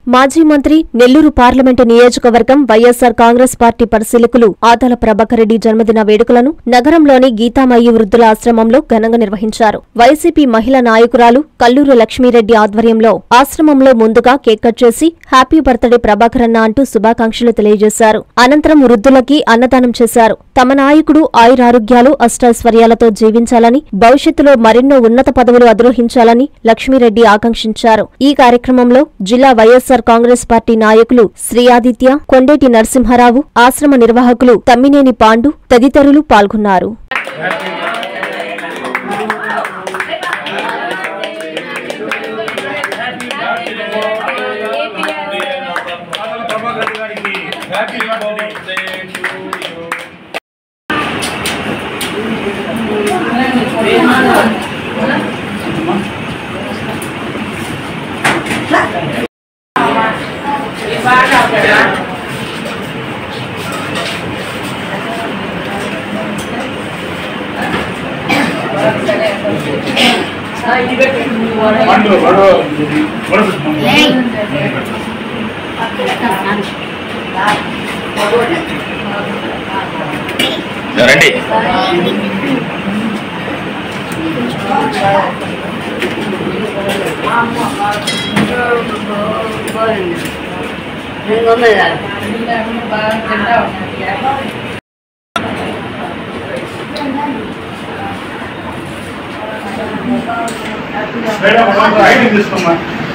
మాజీ మంత్రి నెల్లూరు పార్లమెంటు నియోజకవర్గం వైఎస్సార్ కాంగ్రెస్ పార్టీ పరిశీలకులు ఆదాల ప్రభాకర్ రెడ్డి జన్మదిన వేడుకలను నగరంలోని గీతామయ్యి వృద్ధుల ఆశ్రమంలో ఘనంగా నిర్వహించారు వైసీపీ మహిళా నాయకురాలు కల్లూరు లక్ష్మీరెడ్డి ఆధ్వర్యంలో ఆశ్రమంలో ముందుగా కేక్ కట్ చేసి హ్యాపీ బర్త్డే ప్రభాకర్ అన్న అంటూ శుభాకాంక్షలు తెలియజేశారు అనంతరం వృద్ధులకి అన్నదానం చేశారు తమ నాయకుడు ఆయురారోగ్యాలు అష్టైశ్వర్యాలతో జీవించాలని భవిష్యత్తులో మరెన్నో ఉన్నత పదవులు అధిరోహించాలని లక్ష్మీరెడ్డి ఆకాంక్షించారు ఈ కార్యక్రమంలో జిల్లా వైఎస్సార్ కాంగ్రెస్ పార్టీ నాయకులు శ్రీ ఆదిత్య కొండేటి నరసింహారావు ఆశ్రమ నిర్వాహకులు తమ్మినేని పాండు తదితరులు పాల్గొన్నారు ఆదల ప్రభాకర్ రెడ్డి గారికి హ్యాపీ బర్త్డే టు యు పండు బడో బడో రండి మేడం రైట్ తీసుకోమ్మా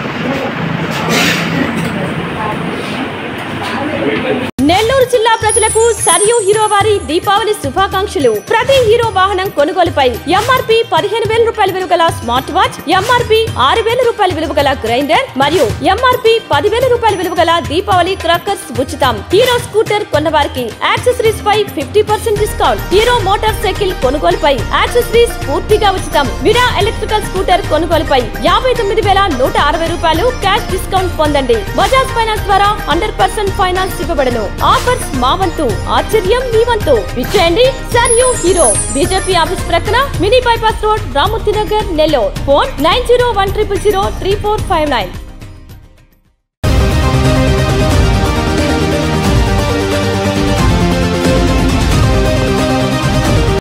నెల్లూరు జిల్లా ప్రజలకు సరియు హీరో వారి దీపావళి శుభాకాంక్షలు ప్రతి హీరో వాహనం కొనుగోలుపై ఎంఆర్పి పదిహేను వేల రూపాయల విలువ గల స్మార్ట్ వాచ్ ఎంఆర్పి ఆరు వేల రూపాయల విలువ గల గ్రైండర్ మరియు ఎంఆర్పి పదివేల రూపాయల విలువ గల దీపావళి క్రాకర్స్ ఉచితం హీరో స్కూటర్ కొన్నవారికి యాక్సెసరీస్ పై fifty percent discount hero motorcycle కొనుగోలుపై యాక్సెసరీస్ పూర్తిగా ఉచితం విరా ఎలక్ట్రికల్ స్కూటర్ కొనుగోలుపై యాభై తొమ్మిది వేల నూట అరవై రూపాయలు క్యాష్ డిస్కౌంట్ పొందండి బజాజ్ ఫైనాన్స్ ద్వారా హండ్రెడ్ పర్సెంట్ ఫైనాన్స్ ఇవ్వబడను ఆఫర్స్ మా వంతు ఆశ్చర్యం మీ వంతు విచ్చేయండి సర్ యూ హీరో బీజేపీ ఆఫీస్ ప్రక్కన mini bypass road Ramurthy Nagar Nellore phone nine zero one triple zero three four five nine